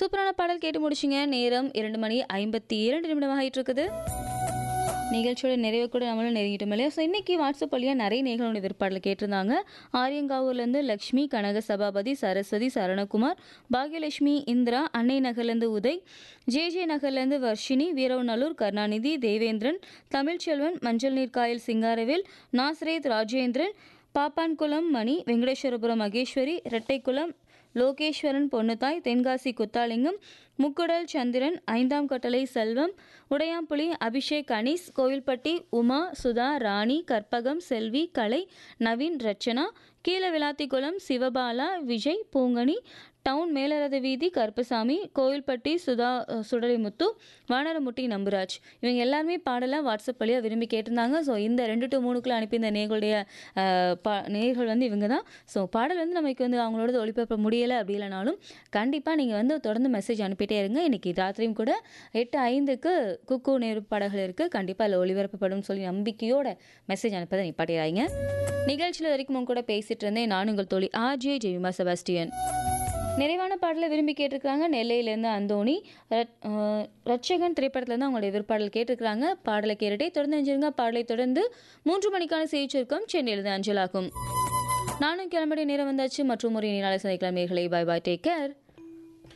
சூப்பரான பாடல் கேட்டு முடிச்சிங்க நேரம் இரண்டு மணி ஐம்பத்தி இரண்டு நிமிடம் ஆகிட்டு இருக்குது நிகழ்ச்சியோட நிறைவு கூட நம்மளும் நெருங்கிட்டோம் இல்லையா ஸோ இன்றைக்கி வாட்ஸ்அப் வழியாக நிறைய நேர்களுடைய விற்பாடில் கேட்டிருந்தாங்க ஆரியங்காவூர்லேருந்து லக்ஷ்மி கனக சபாபதி சரஸ்வதி சரணகுமார் பாக்யலட்சுமி இந்திரா அன்னை நகர்லேருந்து உதய் ஜே ஜே நகர்லேருந்து வர்ஷினி வீரவநல்லூர் கருணாநிதி தேவேந்திரன் தமிழ்ச்செல்வன் மஞ்சள் நீர்காயல் சிங்காரவேல் நாசரேத் ராஜேந்திரன் பாப்பான்குளம் மணி வெங்கடேஸ்வரபுரம் மகேஸ்வரி இரட்டைக்குளம் லோகேஸ்வரன் பொன்னுத்தாய் தென்காசி குத்தாலிங்கம் முக்குடல் சந்திரன் ஐந்தாம் கட்டளை செல்வம் உடையாம்புலி அபிஷேக் அனீஸ் கோவில்பட்டி உமா சுதா ராணி கற்பகம் செல்வி கலை நவீன் ரச்சனா கீழ விளாத்திக்குளம் சிவபாலா விஜய் பூங்கனி டவுன் மேலரத வீதி கருப்பசாமி கோவில்பட்டி சுதா சுடரிமுத்து வானரமுட்டி நம்புராஜ் இவங்க எல்லாருமே பாடலாம் வாட்ஸ்அப் வழியாக விரும்பி கேட்டிருந்தாங்க ஸோ இந்த ரெண்டு டு மூணுக்குள்ள அனுப்பி இந்த நேர்களுடைய அஹ், பா நேர்கள் வந்து இவங்க தான் ஸோ பாடல் வந்து நமக்கு வந்து அவங்களோட ஒளிபரப்ப முடியலை அப்படி இல்லைனாலும் கண்டிப்பாக நீங்கள் வந்து தொடர்ந்து மெசேஜ் அனுப்பிட்டே இருங்க இன்னைக்கு ராத்திரியும் கூட எட்டு ஐந்துக்கு குக்கு நேரு பாடல்கள் இருக்குது கண்டிப்பாக அதில் ஒளிபரப்பப்படும் சொல்லி நம்பிக்கையோட மெசேஜ் அனுப்பதை நிப்பாட்டிடுறாங்க நிகழ்ச்சியில் வரைக்கும் உங்க கூட பேசிட்டு இருந்தேன் நான் உங்கள் தோழி ஆர்ஜே ஜெய்மா செபாஸ்டியன் நிறைவான பாடலை விரும்பி கேட்டிருக்காங்க நெல்லையிலேருந்து அந்தோணி ரட்- அஹ் ரட்சகன் திரைப்படத்துலேருந்து அவங்களுடைய விற்பாடல் கேட்டிருக்காங்க பாடலை கேட்டுட்டே தொடர்ந்து அஞ்சிருங்க பாடலை தொடர்ந்து மூன்று மணிக்கான செய்தி சுருக்கம் சென்னையிலிருந்து அஞ்சலாகும் நானும் கிளம்புடைய நேரம் வந்தாச்சு மற்றும் ஒரு நாளை சந்திக்கலாம் நேர்களை பாய் பாய் டேக் கேர்